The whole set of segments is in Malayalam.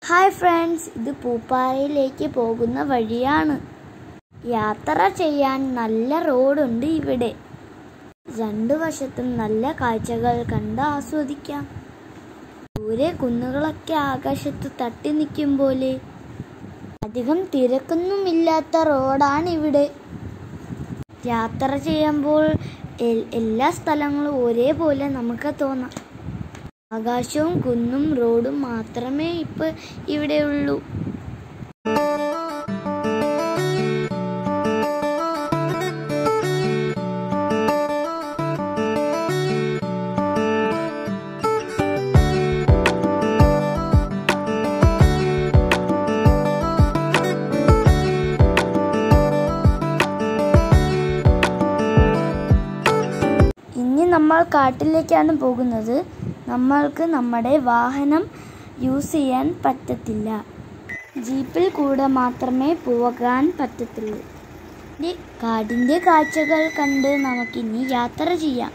ഹായ് ഫ്രണ്ട്സ് ഇത് പൂപ്പാറയിലേക്ക് പോകുന്ന വഴിയാണ് യാത്ര ചെയ്യാൻ നല്ല റോഡുണ്ട് ഇവിടെ രണ്ടു വശത്തും നല്ല കാഴ്ചകൾ കണ്ട് ആസ്വദിക്കാം ദൂരെ കുന്നുകളൊക്കെ ആകാശത്ത് തട്ടി നിൽക്കും പോലെ അധികം തിരക്കൊന്നുമില്ലാത്ത റോഡാണ് ഇവിടെ യാത്ര ചെയ്യുമ്പോൾ എൽ- എല്ലാ സ്ഥലങ്ങളും ഒരേപോലെ നമുക്ക് തോന്നാം ആകാശവും കുന്നും റോഡും മാത്രമേ ഇപ്പൊ ഇവിടെ ഉള്ളൂ ഇനി നമ്മൾ കാട്ടിലേക്കാണ് പോകുന്നത് നമ്മൾക്ക് നമ്മുടെ വാഹനം യൂസ് ചെയ്യാൻ പറ്റത്തില്ല ജീപ്പിൽ കൂടെ മാത്രമേ പോകാൻ പറ്റത്തുള്ളൂ ഇനി കാടിൻ്റെ കാഴ്ചകൾ കണ്ട് നമുക്കിനി യാത്ര ചെയ്യാം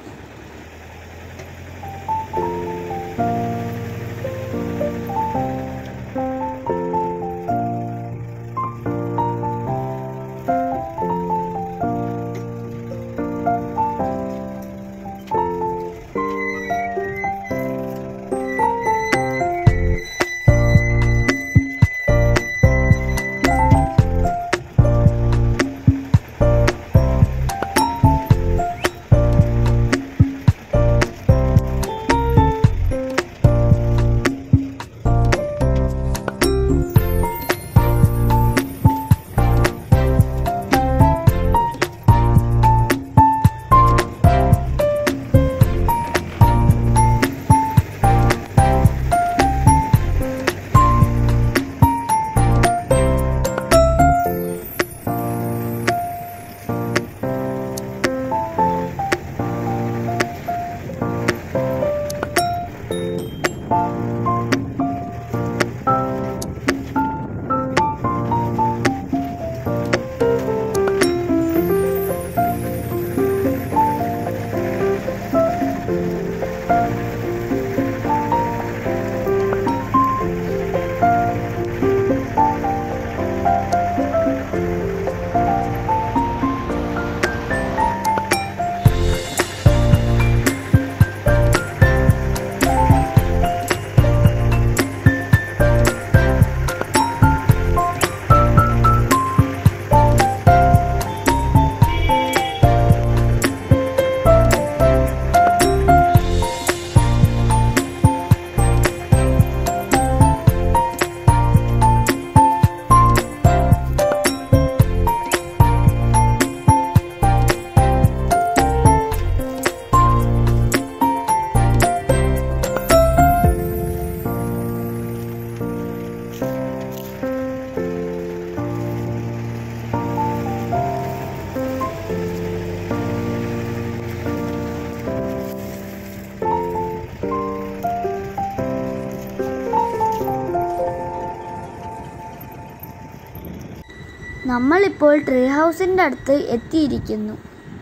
നമ്മളിപ്പോൾ ട്രീ ഹൗസിൻ്റെ അടുത്ത് എത്തിയിരിക്കുന്നു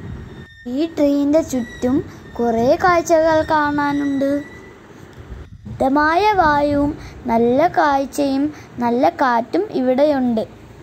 ഈ ട്രീൻ്റെ ചുറ്റും കുറേ കാഴ്ചകൾ കാണാനുണ്ട് ശുദ്ധമായ വായുവും നല്ല കാഴ്ചയും നല്ല കാറ്റും ഇവിടെയുണ്ട്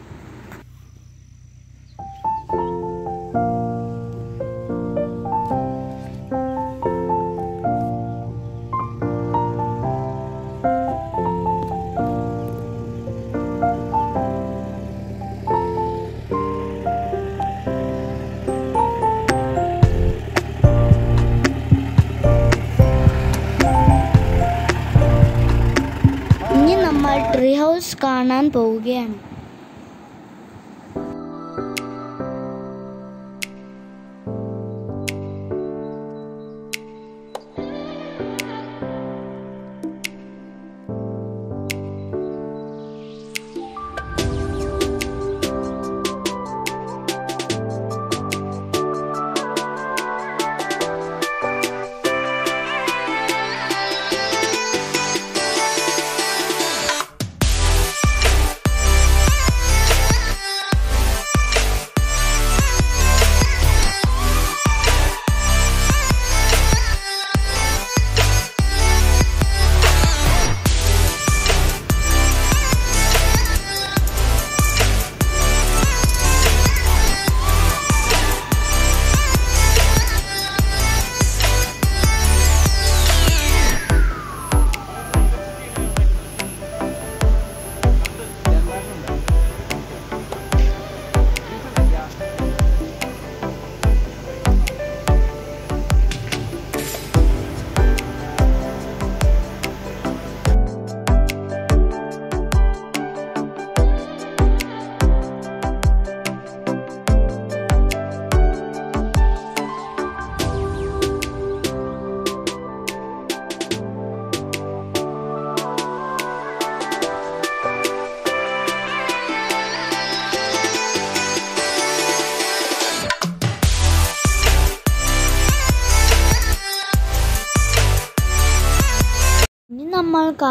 ഇനി നമ്മൾ ട്രീ ഹൗസ് കാണാൻ പോവുകയാണ്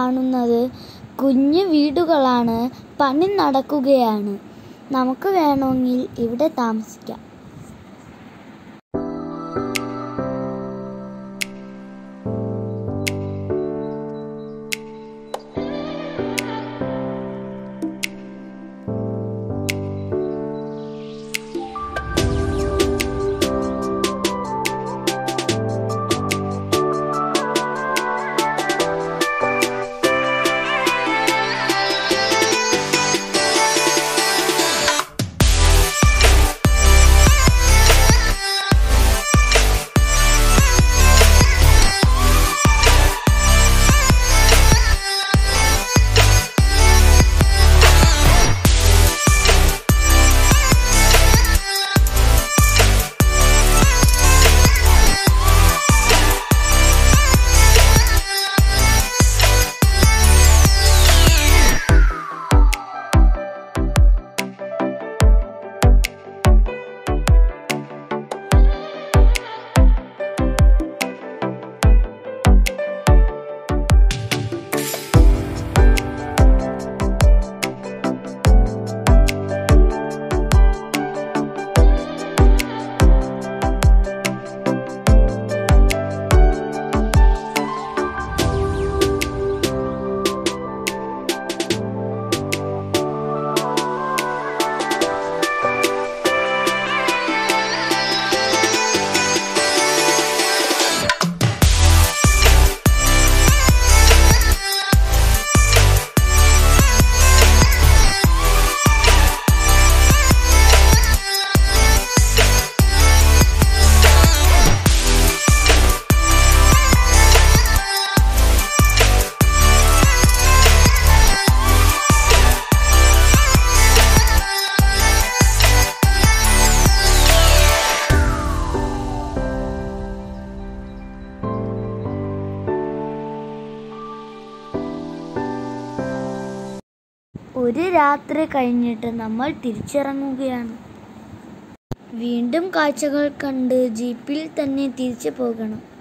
കാണുന്നത് കുഞ്ഞു വീടുകളാണ് പണി നടക്കുകയാണ് നമുക്ക് വേണമെങ്കിൽ ഇവിടെ താമസിക്കാം ഒരു രാത്രി കഴിഞ്ഞിട്ട് നമ്മൾ തിരിച്ചിറങ്ങുകയാണ് വീണ്ടും കാഴ്ചകൾ കണ്ട് ജീപ്പിൽ തന്നെ തിരിച്ചു പോകണം